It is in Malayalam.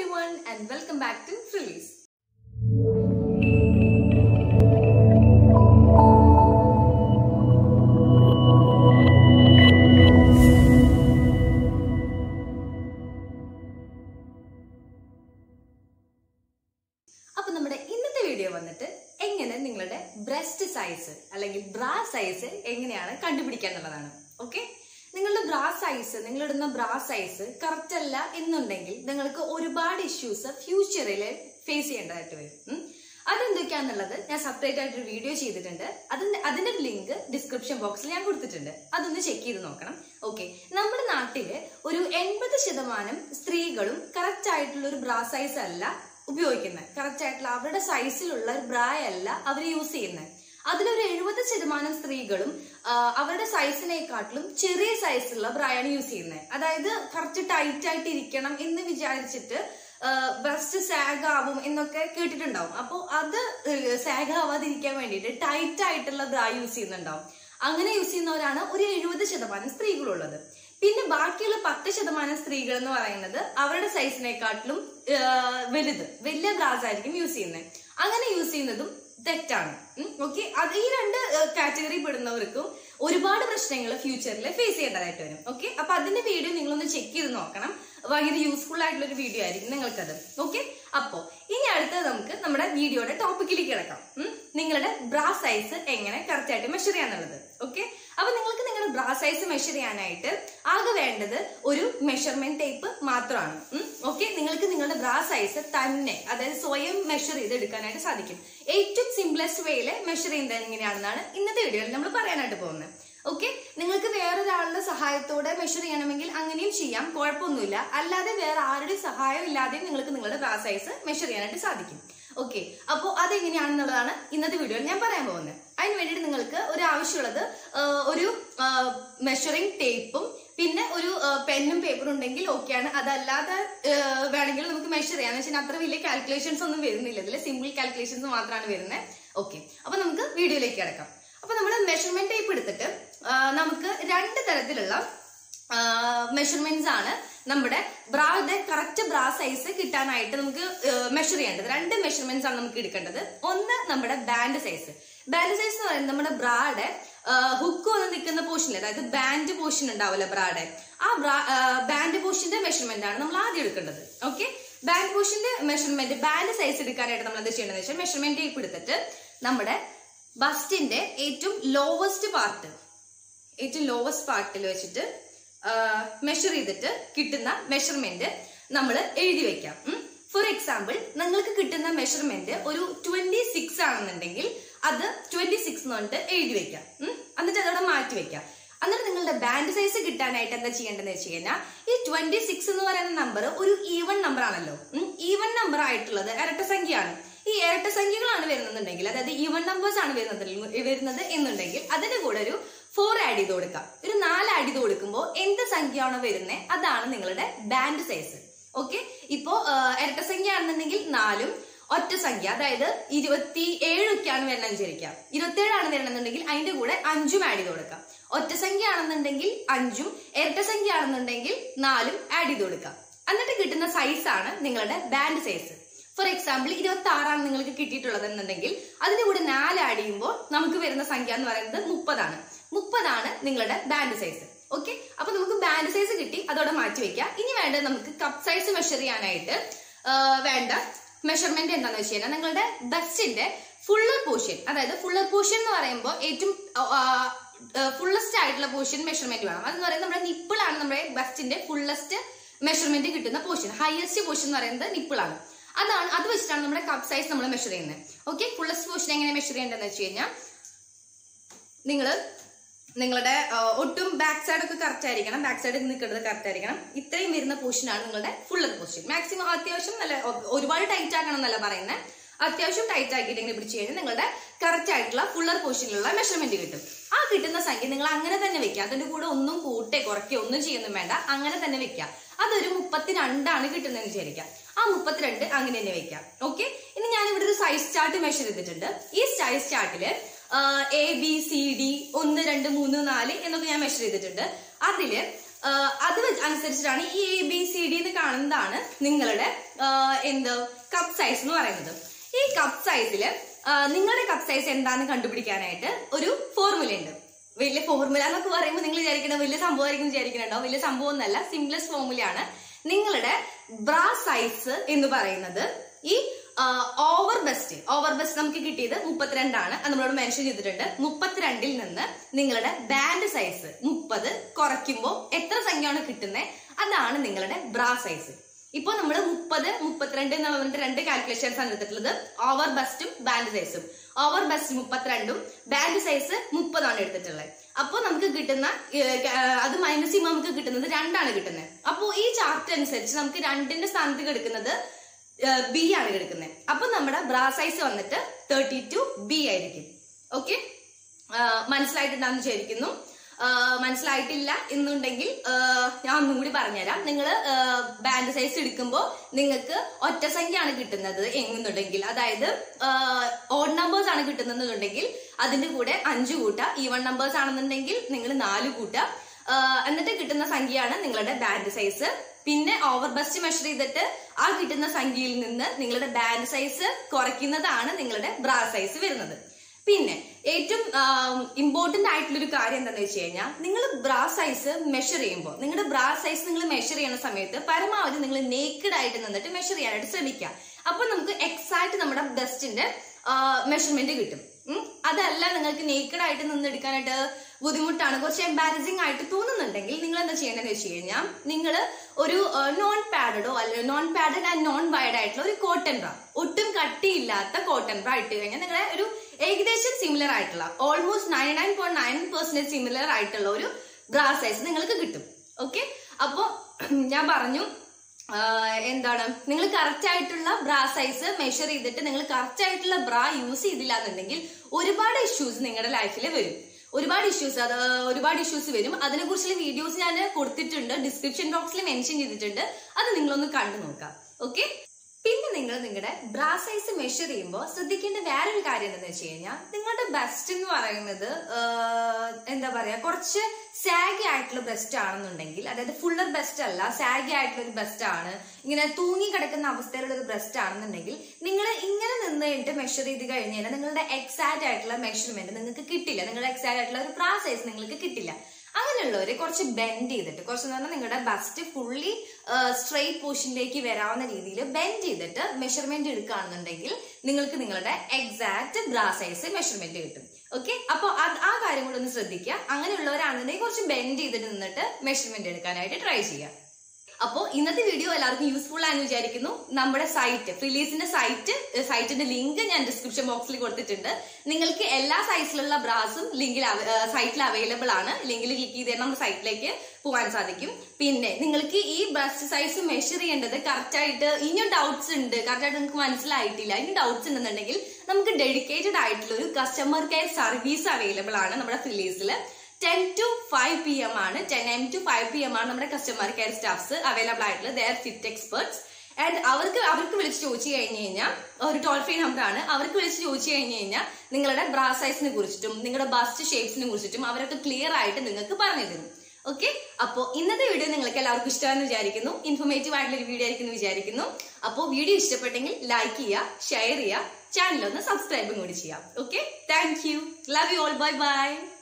everyone and welcome back to Frillies. അപ്പൊ നമ്മുടെ ഇന്നത്തെ വീഡിയോ വന്നിട്ട് എങ്ങനെ നിങ്ങളുടെ ബ്രസ്റ്റ് സൈസ് അല്ലെങ്കിൽ ബ്രാ സൈസ് എങ്ങനെയാണ് കണ്ടുപിടിക്കുക എന്നുള്ളതാണ് ഓക്കെ നിങ്ങളുടെ ബ്രാ സൈസ് നിങ്ങളിടുന്ന ബ്രാ സൈസ് കറക്റ്റ് അല്ല എന്നുണ്ടെങ്കിൽ നിങ്ങൾക്ക് ഒരുപാട് ഇഷ്യൂസ് ഫ്യൂച്ചറിൽ ഫേസ് ചെയ്യേണ്ടതായിട്ട് വരും ഉം. അതെന്തൊക്കെയാന്നുള്ളത് ഞാൻ സെപ്പറേറ്റ് ആയിട്ട് ഒരു വീഡിയോ ചെയ്തിട്ടുണ്ട് അതിന്റെ അതിന്റെ ലിങ്ക് ഡിസ്ക്രിപ്ഷൻ ബോക്സിൽ ഞാൻ കൊടുത്തിട്ടുണ്ട് അതൊന്ന് ചെക്ക് ചെയ്ത് നോക്കണം ഓക്കെ നമ്മുടെ നാട്ടില് ഒരു എൺപത് ശതമാനം സ്ത്രീകളും കറക്റ്റ് ആയിട്ടുള്ള ഒരു ബ്രാ സൈസ് അല്ല ഉപയോഗിക്കുന്നത് കറക്റ്റ് ആയിട്ടുള്ള അവരുടെ സൈസിലുള്ള ഒരു ബ്രാ അല്ല അവർ യൂസ് ചെയ്യുന്നത് അതിലൊരു എഴുപത് ശതമാനം സ്ത്രീകളും ആ, അവരുടെ സൈസിനെക്കാട്ടിലും ചെറിയ സൈസുള്ള ബ്രായാണ് യൂസ് ചെയ്യുന്നത് അതായത് കറക്റ്റ് ടൈറ്റ് ആയിട്ട് ഇരിക്കണം എന്ന് വിചാരിച്ചിട്ട് ബ്രസ്റ്റ് സാഗ് ആവും എന്നൊക്കെ കേട്ടിട്ടുണ്ടാവും അപ്പോൾ അത് സാഗ് ആവാതിരിക്കാൻ വേണ്ടിയിട്ട് ടൈറ്റ് ആയിട്ടുള്ള ബ്രാ യൂസ് ചെയ്യുന്നുണ്ടാവും അങ്ങനെ യൂസ് ചെയ്യുന്നവരാണ് ഒരു എഴുപത് ശതമാനം സ്ത്രീകളുള്ളത് പിന്നെ ബാക്കിയുള്ള പത്ത് ശതമാനം സ്ത്രീകൾ എന്ന് പറയുന്നത് അവരുടെ സൈസിനെക്കാട്ടിലും വലുത് വലിയ ബ്രാസ് ആയിരിക്കും യൂസ് ചെയ്യുന്നത് അങ്ങനെ യൂസ് ചെയ്യുന്നതും തെറ്റാണ് ഓക്കെ അത് ഈ രണ്ട് കാറ്റഗറി പെടുന്നവർക്കും ഒരുപാട് പ്രശ്നങ്ങൾ ഫ്യൂച്ചറിൽ ഫേസ് ചെയ്യേണ്ടതായിട്ട് വരും ഓക്കെ അപ്പൊ അതിന്റെ വീഡിയോ നിങ്ങളൊന്ന് ചെക്ക് ചെയ്ത് നോക്കണം ഭയങ്കര യൂസ്ഫുൾ ആയിട്ടുള്ള ഒരു വീഡിയോ ആയിരിക്കും നിങ്ങൾക്കത് ഓക്കെ അപ്പോ ഇനി അടുത്തത് നമുക്ക് നമ്മുടെ വീഡിയോയുടെ ടോപ്പിക്കിലേക്ക് കിടക്കാം ഉം. നിങ്ങളുടെ ബ്രാ സൈസ് എങ്ങനെ കറക്റ്റ് ആയിട്ട് മെഷർ ചെയ്യാന്നുള്ളത് ഓക്കെ അപ്പൊ നിങ്ങൾക്ക് നിങ്ങളുടെ ബ്രാ സൈസ് മെഷർ ചെയ്യാനായിട്ട് ആകെ വേണ്ടത് ഒരു മെഷർമെന്റ് ടേപ്പ് മാത്രമാണ് ഓക്കെ നിങ്ങൾക്ക് നിങ്ങളുടെ ബ്രാ സൈസ് തന്നെ അതായത് സ്വയം മെഷർ ചെയ്ത് എടുക്കാനായിട്ട് സാധിക്കും ഏറ്റവും സിംപ്ലസ്റ്റ് വേയില് മെഷർ ചെയ്യുന്നത് എങ്ങനെയാണെന്നാണ് ഇന്നത്തെ വീഡിയോയിൽ നമ്മൾ പറയാനായിട്ട് പോകുന്നത് ഓക്കെ നിങ്ങൾക്ക് വേറൊരാളുടെ സഹായത്തോടെ മെഷർ ചെയ്യണമെങ്കിൽ അങ്ങനെയും ചെയ്യാം കുഴപ്പമൊന്നുമില്ല അല്ലാതെ വേറെ ആരുടെ സഹായം ഇല്ലാതെയും നിങ്ങൾക്ക് നിങ്ങളുടെ ബ്രാ സൈസ് മെഷർ ചെയ്യാനായിട്ട് സാധിക്കും ഓക്കെ അപ്പോൾ അതെങ്ങനെയാണെന്നുള്ളതാണ് ഇന്നത്തെ വീഡിയോയിൽ ഞാൻ പറയാൻ പോകുന്നത് അതിന് വേണ്ടിയിട്ട് നിങ്ങൾക്ക് ഒരു ആവശ്യമുള്ളത് ആ, ഒരു മെഷറിംഗ് ടേപ്പും പിന്നെ ഒരു പെന്നും പേപ്പറും ഉണ്ടെങ്കിൽ ഓക്കെയാണ് അതല്ലാതെ ആ, വേണമെങ്കിൽ നമുക്ക് മെഷർ ചെയ്യാം എന്ന് വെച്ചാൽ അത്ര വലിയ കാൽക്കുലേഷൻസ് ഒന്നും വരുന്നില്ല ഇതിൽ സിമ്പിൾ കാൽക്കുലേഷൻസ് മാത്രമാണ് വരുന്നത് ഓക്കെ അപ്പൊ നമുക്ക് വീഡിയോയിലേക്ക് കിടക്കാം അപ്പൊ നമ്മൾ മെഷർമെന്റ് ടേപ്പ് എടുത്തിട്ട് ആ, നമുക്ക് രണ്ട് തരത്തിലുള്ള മെഷർമെന്റ്സ് ആണ് നമ്മുടെ ബ്രായുടെ കറക്റ്റ് ബ്രാ സൈസ് കിട്ടാനായിട്ട് നമുക്ക് മെഷർ ചെയ്യേണ്ടത് രണ്ട് മെഷർമെന്റ്സ് ആണ് നമുക്ക് എടുക്കേണ്ടത് ഒന്ന് നമ്മുടെ ബാൻഡ് സൈസ് ബാൻഡ് സൈസ് എന്ന് പറയുന്നത് നമ്മുടെ ബ്രായുടെ ഹുക്ക് വന്ന് നിൽക്കുന്ന പോർഷനിൽ അതായത് ബാൻഡ് പോർഷൻ ഉണ്ടാവില്ല ബ്രായുടെ ആ ബ്രാ ബാൻഡ് പോർഷന്റെ മെഷർമെന്റ് ആണ് നമ്മൾ ആദ്യം എടുക്കേണ്ടത് ഓക്കെ ബാൻഡ് പോർഷന്റെ മെഷർമെന്റ് ബാൻഡ് സൈസ് എടുക്കാനായിട്ട് നമ്മൾ എന്താ ചെയ്യേണ്ടത് വെച്ചാൽ മെഷർമെന്റ് ടേപ്പ് എടുത്തിട്ട് നമ്മുടെ ബസ്റ്റിന്റെ ഏറ്റവും ലോവസ്റ്റ് പാർട്ട് ഏറ്റവും ലോവസ്റ്റ് പാർട്ടിൽ വെച്ചിട്ട് മെഷർ ചെയ്തിട്ട് കിട്ടുന്ന മെഷർമെന്റ് നമ്മൾ എഴുതി വെക്കാം ഫോർ എക്സാമ്പിൾ നിങ്ങൾക്ക് കിട്ടുന്ന മെഷർമെന്റ് ഒരു ട്വന്റി സിക്സ് ആണെന്നുണ്ടെങ്കിൽ അത് ട്വന്റി സിക്സ് എന്ന് പറഞ്ഞിട്ട് എഴുതി വെക്കാം ഉം. എന്നിട്ട് അതവിടെ മാറ്റി വെക്കാം എന്നിട്ട് നിങ്ങളുടെ ബാൻഡ് സൈസ് കിട്ടാനായിട്ട് എന്താ ചെയ്യേണ്ടതെന്ന് വെച്ച് കഴിഞ്ഞാൽ ഈ ട്വന്റി സിക്സ് എന്ന് പറയുന്ന നമ്പർ ഒരു ഈവൺ നമ്പർ ആണല്ലോ ഈവൺ നമ്പർ ആയിട്ടുള്ളത് ഇരട്ട സംഖ്യയാണ് ഈ ഇരട്ട സംഖ്യകളാണ് വരുന്നുണ്ടെങ്കിൽ അതായത് ഈവൺ നമ്പേഴ്സ് ആണ് വരുന്നത് വരുന്നത് എന്നുണ്ടെങ്കിൽ അതിന്റെ കൂടെ ഒരു ഫോർ ആഡ് ചെയ്ത് കൊടുക്കാം ഒരു നാല് ആഡ് ചെയ്ത് കൊടുക്കുമ്പോൾ എന്ത് സംഖ്യയാണോ വരുന്നത് അതാണ് നിങ്ങളുടെ ബാൻഡ് സൈസ് ഓക്കെ ഇപ്പോ ആ, ഇരട്ട സംഖ്യ ആണെന്നുണ്ടെങ്കിൽ നാലും ഒറ്റ സംഖ്യ അതായത് ഇരുപത്തി ഏഴൊക്കെയാണ് വരണം വിചാരിക്കാം ഇരുപത്തി ഏഴാണ് വരണമെന്നുണ്ടെങ്കിൽ അതിന്റെ കൂടെ അഞ്ചും ആഡ് ചെയ്ത് കൊടുക്കാം ഒറ്റ സംഖ്യ ആണെന്നുണ്ടെങ്കിൽ അഞ്ചും ഇരട്ട സംഖ്യ ആണെന്നുണ്ടെങ്കിൽ നാലും ആഡ് ചെയ്ത് കൊടുക്കാം എന്നിട്ട് കിട്ടുന്ന സൈസ് ആണ് നിങ്ങളുടെ ബാൻഡ് സൈസ് ഫോർ എക്സാമ്പിൾ ഇരുപത്തി ആറാണ് നിങ്ങൾക്ക് കിട്ടിയിട്ടുള്ളത് എന്നുണ്ടെങ്കിൽ അതിന്റെ കൂടെ നാല് ആഡ് ചെയ്യുമ്പോൾ നമുക്ക് വരുന്ന സംഖ്യ എന്ന് പറയുന്നത് മുപ്പതാണ് മുപ്പതാണ് നിങ്ങളുടെ ബാൻഡ് സൈസ് ഓക്കെ അപ്പൊ നമുക്ക് ബാൻഡ് സൈസ് കിട്ടി അതോടെ മാറ്റി വെക്കാം ഇനി വേണ്ടത് നമുക്ക് കപ്പ് സൈസ് മെഷർ ചെയ്യാനായിട്ട് ആ, വേണ്ട മെഷർമെന്റ് എന്താണെന്ന് വെച്ച് കഴിഞ്ഞാൽ നിങ്ങളുടെ ബസ്റ്റിന്റെ ഫുള്ളർ പോർഷൻ അതായത് ഫുള്ളർ പോർഷൻ എന്ന് പറയുമ്പോൾ ഏറ്റവും ഫുള്ളസ്റ്റ് ആയിട്ടുള്ള പോർഷൻ മെഷർമെന്റ് വേണം അതെന്ന് പറയുന്നത് നമ്മുടെ നിപ്പിളാണ് നമ്മുടെ ബസ്റ്റിന്റെ ഫുള്ളസ്റ്റ് മെഷർമെന്റ് കിട്ടുന്ന പോർഷൻ ഹയസ്റ്റ് പോർഷൻ എന്ന് പറയുന്നത് നിപ്പിളാണ് അതാണ് അത് വെച്ചിട്ടാണ് നമ്മുടെ കപ്പ് സൈസ് നമ്മൾ മെഷർ ചെയ്യുന്നത് ഓക്കെ ഫുള്ളസ്റ്റ് പോർഷൻ എങ്ങനെ മെഷർ ചെയ്യേണ്ടതെന്ന് വെച്ച് കഴിഞ്ഞാൽ നിങ്ങൾ നിങ്ങളുടെ ആ, ഒട്ടും ബാക്ക് സൈഡ് ഒക്കെ കറക്റ്റ് ആയിരിക്കണം ബാക്ക് സൈഡ് നിൽക്കുന്നത് കറക്റ്റ് ആയിരിക്കണം ഇത്രയും വരുന്ന പോർഷനാണ് നിങ്ങളുടെ ഫുള്ളർ പോർഷൻ മാക്സിമം അത്യാവശ്യം നല്ല ഒ- ഒരുപാട് ടൈറ്റ് ആക്കണം എന്നല്ല പറയുന്നത് അത്യാവശ്യം ടൈറ്റ് ആക്കിയിട്ടെങ്കിൽ പിടിച്ചു കഴിഞ്ഞാൽ നിങ്ങളുടെ കറക്റ്റ് ആയിട്ടുള്ള ഫുള്ളർ പോർഷനിലുള്ള മെഷർമെന്റ് കിട്ടും ആ കിട്ടുന്ന സംഖ്യ നിങ്ങൾ അങ്ങനെ തന്നെ വെക്കുക അതിന്റെ കൂടെ ഒന്നും കൂട്ടെ കുറയ്ക്കോ ഒന്നും ചെയ്യുന്നും വേണ്ട അങ്ങനെ തന്നെ വെക്കുക അതൊരു മുപ്പത്തിരണ്ടാണ് കിട്ടുന്നതെന്ന് വിചാരിക്കാം ആ മുപ്പത്തിരണ്ട് അങ്ങനെ തന്നെ വെക്കാം ഓക്കെ ഇനി ഞാൻ ഇവിടെ ഒരു സൈസ് ചാർട്ട് മെഷർ ചെയ്തിട്ടുണ്ട് ഈ സൈസ് ചാർട്ടില് എ ബി സി ഡി ഒന്ന് രണ്ട് മൂന്ന് നാല് എന്നൊക്കെ ഞാൻ മെഷർ ചെയ്തിട്ടുണ്ട് അതില് അത് വെച്ച് അനുസരിച്ചിട്ടാണ് ഈ എ ബി സി ഡി എന്ന് കാണുന്നതാണ് നിങ്ങളുടെ ആ, എന്ത് കപ്പ് സൈസ് എന്ന് പറയുന്നത് ഈ കപ്പ് സൈസില് നിങ്ങളുടെ കപ്പ് സൈസ് എന്താണെന്ന് കണ്ടുപിടിക്കാനായിട്ട് ഒരു ഫോർമുല ഉണ്ട് വലിയ ഫോർമുല എന്നൊക്കെ പറയുമ്പോൾ നിങ്ങൾ വിചാരിക്കണം വലിയ സംഭവമായിരിക്കും വിചാരിക്കണുണ്ടോ വലിയ സംഭവം ഒന്നല്ല സിംപ്ലസ്റ്റ് ഫോർമുലയാണ് നിങ്ങളുടെ ബ്രാ സൈസ് എന്ന് പറയുന്നത് ഈ ഓവർ ബെസ്റ്റ് ഓവർ ബെസ്റ്റ് നമുക്ക് കിട്ടിയത് മുപ്പത്തിരണ്ടാണ് അത് നമ്മളോട് മെൻഷൻ ചെയ്തിട്ടുണ്ട് മുപ്പത്തിരണ്ടിൽ നിന്ന് നിങ്ങളുടെ ബാൻഡ് സൈസ് മുപ്പത് കുറയ്ക്കുമ്പോൾ എത്ര സംഖ്യയാണ് കിട്ടുന്നത് അതാണ് നിങ്ങളുടെ ബ്രാ സൈസ് ഇപ്പൊ നമ്മൾ മുപ്പത് മുപ്പത്തിരണ്ട് എന്ന് പറഞ്ഞിട്ട് രണ്ട് കാൽക്കുലേഷൻസ് ആണ് എടുത്തിട്ടുള്ളത് ഓവർ ബസ്റ്റും ബാൻഡ് സൈസും ഓവർ ബസ്റ്റ് മുപ്പത്തിരണ്ടും ബാൻഡ് സൈസ് മുപ്പതാണ് എടുത്തിട്ടുള്ളത് അപ്പോൾ നമുക്ക് കിട്ടുന്ന ഏഹ്, ക- അത് മൈനസ് ചെയ്യുമ്പോൾ നമുക്ക് കിട്ടുന്നത് രണ്ടാണ് കിട്ടുന്നത് അപ്പോൾ ഈ ചാർട്ട് അനുസരിച്ച് നമുക്ക് രണ്ടിന്റെ സ്ഥാനത്ത് കിടക്കുന്നത് ബി ആണ് കിടക്കുന്നത് അപ്പൊ നമ്മുടെ ബ്രാ സൈസ് വന്നിട്ട് തേർട്ടി ടു ബി ആയിരിക്കും ഓക്കെ മനസ്സിലായിട്ടുണ്ടാന്ന് വിചാരിക്കുന്നു ആ, മനസ്സിലായിട്ടില്ല എന്നുണ്ടെങ്കിൽ ആ, ഞാൻ ഒന്നും കൂടി പറഞ്ഞുതരാം നിങ്ങൾ ബാൻഡ് സൈസ് എടുക്കുമ്പോൾ നിങ്ങൾക്ക് ഒറ്റ സംഖ്യയാണ് കിട്ടുന്നത് എന്നുണ്ടെങ്കിൽ അതായത് ഓഡ് നമ്പേഴ്സ് ആണ് കിട്ടുന്നതെന്നുണ്ടെങ്കിൽ അതിന്റെ കൂടെ അഞ്ച് കൂട്ട ഈവൺ നമ്പേഴ്സ് ആണെന്നുണ്ടെങ്കിൽ നിങ്ങൾ നാല് കൂട്ട ആ, എന്നിട്ട് കിട്ടുന്ന സംഖ്യയാണ് നിങ്ങളുടെ ബാൻഡ് സൈസ് പിന്നെ ഓവർ ബസ്റ്റ് മെഷർ ചെയ്തിട്ട് ആ കിട്ടുന്ന സംഖ്യയിൽ നിന്ന് നിങ്ങളുടെ ബാൻഡ് സൈസ് കുറയ്ക്കുന്നതാണ് നിങ്ങളുടെ ബ്രാ സൈസ് വരുന്നത് പിന്നെ ഏറ്റവും ഇമ്പോർട്ടന്റ് ആയിട്ടുള്ള ഒരു കാര്യം എന്താണെന്ന് വെച്ച് കഴിഞ്ഞാൽ നിങ്ങൾ ബ്രാ സൈസ് മെഷർ ചെയ്യുമ്പോൾ നിങ്ങളുടെ ബ്രാ സൈസ് നിങ്ങൾ മെഷർ ചെയ്യുന്ന സമയത്ത് പരമാവധി നിങ്ങൾ നേക്കഡ് ആയിട്ട് നിന്നിട്ട് മെഷർ ചെയ്യാനായിട്ട് ശ്രമിക്കുക അപ്പോൾ നമുക്ക് എക്സാക്ട് നമ്മുടെ ബ്രസ്റ്റിന്റെ മെഷർമെന്റ് കിട്ടും ഉം. അതല്ല നിങ്ങൾക്ക് നേക്കഡ് ആയിട്ട് നിന്ന് എടുക്കാനായിട്ട് ബുദ്ധിമുട്ടാണ് കുറച്ച് എംബാരസിംഗ് ആയിട്ട് തോന്നുന്നുണ്ടെങ്കിൽ നിങ്ങൾ എന്താ ചെയ്യേണ്ടതെന്ന് വെച്ച് കഴിഞ്ഞാൽ നിങ്ങൾ ഒരു നോൺ പാഡഡോ അല്ലെ non padded and non wide ആയിട്ടുള്ള ഒരു കോട്ടൺ ബ്ര ഒട്ടും കട്ടിയില്ലാത്ത കോട്ടൺ ബ്ര ഇട്ട് കഴിഞ്ഞാൽ നിങ്ങളുടെ ഒരു ഏകദേശം സിമിലർ ആയിട്ടുള്ള almost nine nine point nine percentage similar ആയിട്ടുള്ള ഒരു ബ്രാ സൈസ് നിങ്ങൾക്ക് കിട്ടും ഓക്കെ അപ്പോ ഞാൻ പറഞ്ഞു ആഹ് എന്താണ് നിങ്ങൾ കറക്റ്റ് ആയിട്ടുള്ള ബ്രാ സൈസ് മെഷർ ചെയ്തിട്ട് നിങ്ങൾ കറക്റ്റ് ആയിട്ടുള്ള ബ്രാ യൂസ് ചെയ്തില്ല എന്നുണ്ടെങ്കിൽ ഒരുപാട് ഇഷ്യൂസ് നിങ്ങളുടെ ലൈഫിൽ വരും ഒരുപാട് ഇഷ്യൂസ് അത് ഒരുപാട് ഇഷ്യൂസ് വരും അതിനെ കുറിച്ചുള്ള വീഡിയോസ് ഞാൻ കൊടുത്തിട്ടുണ്ട് ഡിസ്ക്രിപ്ഷൻ ബോക്സിൽ മെൻഷൻ ചെയ്തിട്ടുണ്ട് അത് നിങ്ങളൊന്ന് കണ്ടു നോക്കാം ഓക്കെ പിന്നെ നിങ്ങൾ നിങ്ങളുടെ ബ്രാ സൈസ് മെഷർ ചെയ്യുമ്പോൾ ശ്രദ്ധിക്കേണ്ട വേറൊരു കാര്യം എന്താണെന്ന് വെച്ച് കഴിഞ്ഞാൽ നിങ്ങളുടെ ബെസ്റ്റ് എന്ന് പറയുന്നത് ആഹ്, എന്താ പറയാ കുറച്ച് സാഗി ആയിട്ടുള്ള ബെസ്റ്റ് ആണെന്നുണ്ടെങ്കിൽ അതായത് ഫുള്ളർ ബെസ്റ്റ് അല്ല സാഗി ആയിട്ടുള്ള ഒരു ബെസ്റ്റ് ആണ് ഇങ്ങനെ തൂങ്ങി കിടക്കുന്ന അവസ്ഥയിലുള്ള ഒരു ബ്രസ്റ്റ് ആണെന്നുണ്ടെങ്കിൽ നിങ്ങൾ ഇങ്ങനെ നിന്ന് കഴിഞ്ഞിട്ട് മെഷർ ചെയ്ത് കഴിഞ്ഞ് കഴിഞ്ഞാൽ നിങ്ങളുടെ എക്സാക്ട് ആയിട്ടുള്ള മെഷർമെന്റ് നിങ്ങൾക്ക് കിട്ടില്ല നിങ്ങളുടെ എക്സാക്ട് ആയിട്ടുള്ള ഒരു ബ്രാ സൈസ് നിങ്ങൾക്ക് കിട്ടില്ല അങ്ങനെയുള്ളവരെ കുറച്ച് ബെൻഡ് ചെയ്തിട്ട് കുറച്ച് എന്ന് പറഞ്ഞാൽ നിങ്ങളുടെ ബസ്റ്റ് ഫുള്ളി സ്ട്രെയിറ്റ് പോർഷനിലേക്ക് വരാവുന്ന രീതിയിൽ ബെൻഡ് ചെയ്തിട്ട് മെഷർമെന്റ് എടുക്കുകയാണെന്നുണ്ടെങ്കിൽ നിങ്ങൾക്ക് നിങ്ങളുടെ എക്സാക്ട് ബ്രാ സൈസ് മെഷർമെന്റ് കിട്ടും ഓക്കെ അപ്പോൾ ആ കാര്യം കൂടെ ഒന്ന് ശ്രദ്ധിക്കുക അങ്ങനെയുള്ളവരാണെന്നുണ്ടെങ്കിൽ കുറച്ച് ബെൻഡ് ചെയ്തിട്ട് നിന്നിട്ട് മെഷർമെന്റ് എടുക്കാനായിട്ട് ട്രൈ ചെയ്യുക അപ്പോൾ ഇന്നത്തെ വീഡിയോ എല്ലാവർക്കും യൂസ്ഫുൾ ആണെന്ന് വിചാരിക്കുന്നു നമ്മുടെ സൈറ്റ് ഫ്രിലീസിന്റെ സൈറ്റ് സൈറ്റിന്റെ ലിങ്ക് ഞാൻ ഡിസ്ക്രിപ്ഷൻ ബോക്സിൽ കൊടുത്തിട്ടുണ്ട് നിങ്ങൾക്ക് എല്ലാ സൈസിലുള്ള ബ്രാസും ലിങ്കിൽ സൈറ്റിൽ അവൈലബിൾ ആണ് ലിങ്കിൽ ക്ലിക്ക് ചെയ്ത് നമ്മുടെ സൈറ്റിലേക്ക് പോകാൻ സാധിക്കും പിന്നെ നിങ്ങൾക്ക് ഈ ബ്രസ്റ്റ് സൈസ് മെഷർ ചെയ്യേണ്ടത് കറക്റ്റ് ആയിട്ട് ഇനിയും ഡൗട്ട്സ് ഉണ്ട് കറക്റ്റ് ആയിട്ട് നിങ്ങൾക്ക് മനസ്സിലായിട്ടില്ല ഇനി ഡൗട്ട്സ് ഉണ്ടെന്നുണ്ടെങ്കിൽ നമുക്ക് ഡെഡിക്കേറ്റഡ് ആയിട്ടുള്ള ഒരു കസ്റ്റമർ കെയർ സർവീസ് അവൈലബിൾ ആണ് നമ്മുടെ ഫ്രിലീസിൽ ten to five P M ആണ് ten M to five P M ആണ് നമ്മുടെ കസ്റ്റമർ കെയർ സ്റ്റാഫ്സ് അവൈലബിൾ ആയിട്ടുള്ളത് they are fit experts and അവർക്ക് അവർക്ക് വിളിച്ച് ചോദിച്ചു കഴിഞ്ഞ് കഴിഞ്ഞാൽ ഒരു ടോൾ ഫ്രീ നമ്പർ ആണ് അവർക്ക് വിളിച്ച് ചോദിച്ചു കഴിഞ്ഞ് കഴിഞ്ഞാൽ നിങ്ങളുടെ ബ്രാ സൈസിനെ കുറിച്ചിട്ടും നിങ്ങളുടെ ബസ്റ്റ് ഷേപ്സിനെ കുറിച്ചിട്ടും അവരൊക്കെ ക്ലിയർ ആയിട്ട് നിങ്ങൾക്ക് പറഞ്ഞു തരും ഓക്കെ അപ്പോൾ ഇന്നത്തെ വീഡിയോ നിങ്ങൾക്ക് എല്ലാവർക്കും ഇഷ്ടമാണെന്ന് വിചാരിക്കുന്നു ഇൻഫോർമേറ്റീവ് ആയിട്ടുള്ള ഒരു വീഡിയോ ആയിരിക്കും എന്ന് വിചാരിക്കുന്നു അപ്പോൾ വീഡിയോ ഇഷ്ടപ്പെട്ടെങ്കിൽ ലൈക്ക് ചെയ്യുക ഷെയർ ചെയ്യുക ചാനൽ ഒന്ന് സബ്സ്ക്രൈബും കൂടി ചെയ്യാം okay thank you love you all bye by